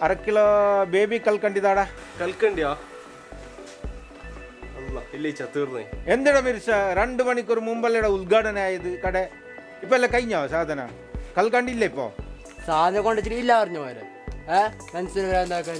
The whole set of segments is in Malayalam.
അര കിലോ ബേബി കൽക്കണ്ടിതാടാ കൽക്കണ്ടിയാ അല്ല ഇല്ലേച്ച തീർന്നേ എന്തിടാ മിർച്ച രണ്ട് മണിക്കൂർ മുമ്പല്ലടാ ഉദ്ഘാടനം ആയത് കട ഇപ്പൊ എല്ലാം കഴിഞ്ഞോ സാധന കൽക്കണ്ടില്ല ഇപ്പോ സാധനം കൊണ്ടിച്ചിട്ട് ഇല്ല പറഞ്ഞു പോരെ ഏ മനസ്സിൽ വരാന്താക്കാൻ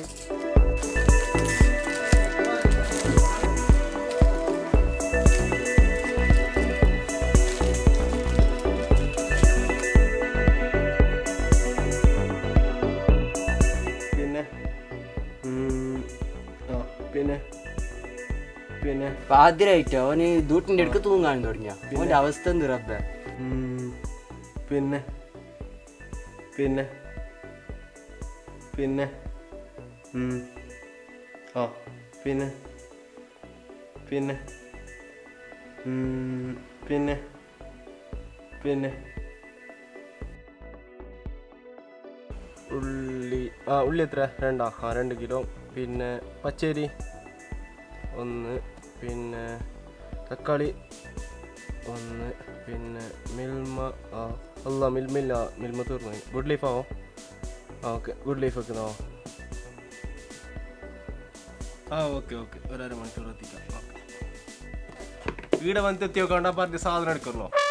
പിന്നെ ഉം, ആ പിന്നെ പിന്നെ പാതിരായിട്ടോ അവന് ദൂട്ടിന്റെ അടുക്ക് തൂങ്ങാൻ തുടങ്ങിയ അവന്റെ അവസ്ഥ എന്ത് റബ്ബേ ഉം, പിന്നെ പിന്നെ പിന്നെ ഉം, ആ പിന്നെ പിന്നെ ഉം, പിന്നെ പിന്നെ ഉള്ളി ആ ഉള്ളി എത്ര രണ്ടാ ആ രണ്ട് കിലോ പിന്നെ പച്ചരി ഒന്ന് പിന്നെ തക്കാളി ഒന്ന് പിന്നെ മിൽമ ആ അല്ല മിൽമില്ല മിൽമ തീർന്നു ഗുഡ് ലീഫ് ആവോ ആ ഓക്കെ ഗുഡ് ലീഫ് വെക്കുന്നോ ആ ഓക്കെ ഓക്കെ ഒരര മണിക്കൂർ എത്തിക്കാം ഓക്കെ ഈടെ വന്നിട്ട് എത്തിയോ കണ്ടാ പറഞ്ഞ് സാധനം എടുക്കണല്ലോ